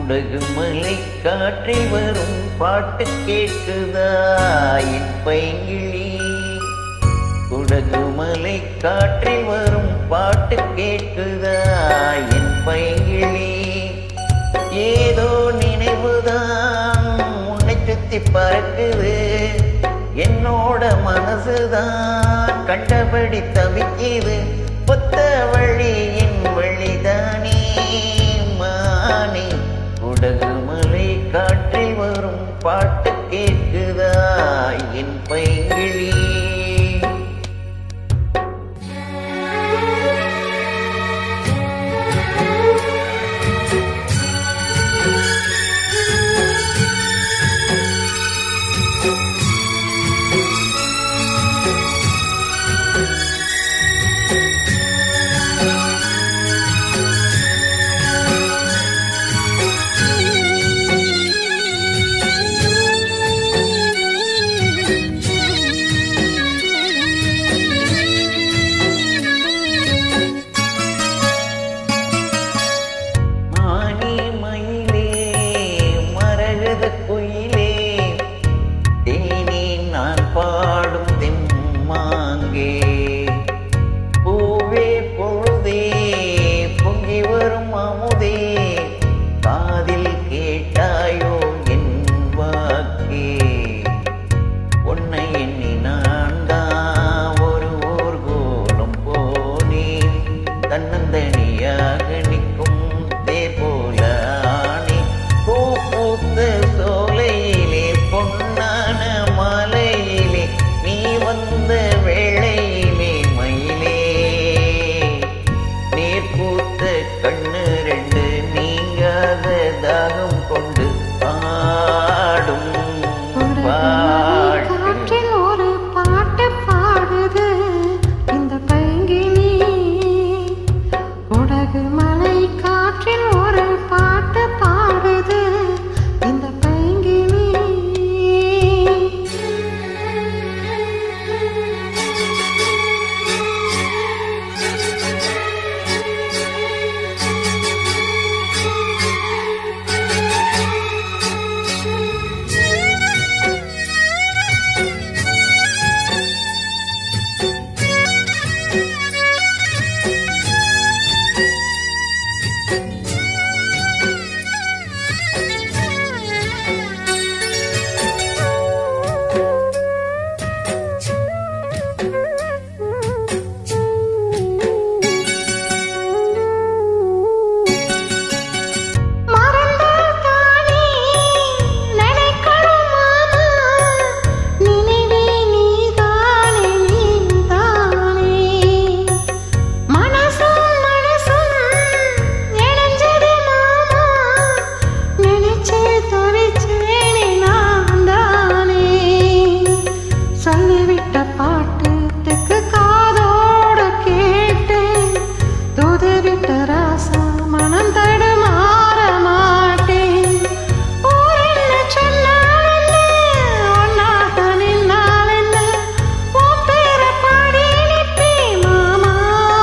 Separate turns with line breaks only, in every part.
குடகு மலை காற்றில் வரும் பாட்டு கேட்குதா என் பைங்கிழி குடகு மலை காற்றில் வரும் பாட்டு கேட்குதா என் பைங்கிழி ஏதோ நினைவுதான் உன்னை சுத்தி பறக்குது என்னோட மனசுதான் கண்டபடி தவிக்குது பொத்த வழியின் வழிதானே மானே குடகு மலை காற்றில் வரும் பாட்டு கேட்குதா என் பைங்கிழி மானே மயிலே மரகத குயிலே தேனே நான் பாடும் தெம்மாங்கே பூவே பொழுதே பொங்கி வரும் அமுதே காதில் கேட்டாயோ என் வாக்கே உன்னை எண்ணி நான் தான் ஒரு ஊர் கோலம் போனேன் தன்னந்தனியாக நிற்கும் தேர் போல ஆனே பூ பூத்த சோலையிலே பொன்னான மாலையிலே நீ வந்த வேளையிலே மயிலே நீர் பூத்த கண்ணு ரெண்டு நீங்காத தாகம் கொண்டு பாடும் பாட்டு
காற்றில் ஒரு பாட்டு பாடுது இந்த பைங்கிளி உடகு மலை காற்றில் ஒரு பாட்டு பாடுது இந்த பைங்கிளி மறந்தால் தானே நினைக்கணும் மாமா நினைவே நீதானே நீதானே மனசும் மனசும் இணைஞ்சது மாமா நினைச்சே தவிச்சேனே நான் தானே சொல்லிவிட்ட பாட்டு தெக்கு காதோட கேட்டு தூதுவிட்ட ராசா மனம் தடுமாற மாட்டேன் ஊர் என்ன சொன்னால் என்ன ஒன்னாக நின்னால் என்ன உன் பேரை பாடி நிற்பேன் மாமா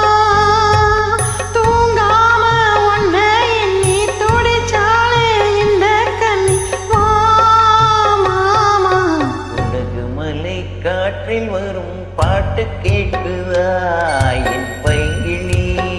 தூங்காம ஒன்னை எண்ணி துடிச்சாலே இந்த கண்ணி வா மாமா
உலகு மலை காற்றில் வரும் பாட்டு கேட்குதா என் பைங்கிழி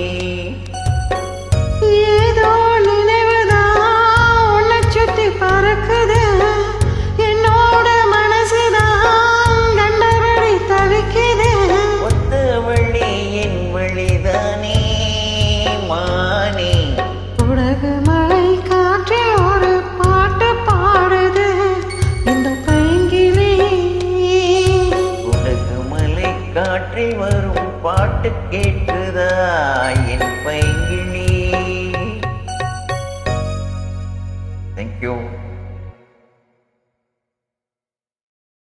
ஏதோ நினைவுதான் உன்னை சுத்தி பறக்குது என்னோட மனசுதான் கண்டபடி தவிக்குது
ஒத்த வழி என் வழிதானே மானே
உலகு மழை காற்றில் ஒரு பாட்டு பாடுது இந்த பைங்கிளி
உலகு மலை காற்றில் வரும் பாட்டு கேட்குதா என்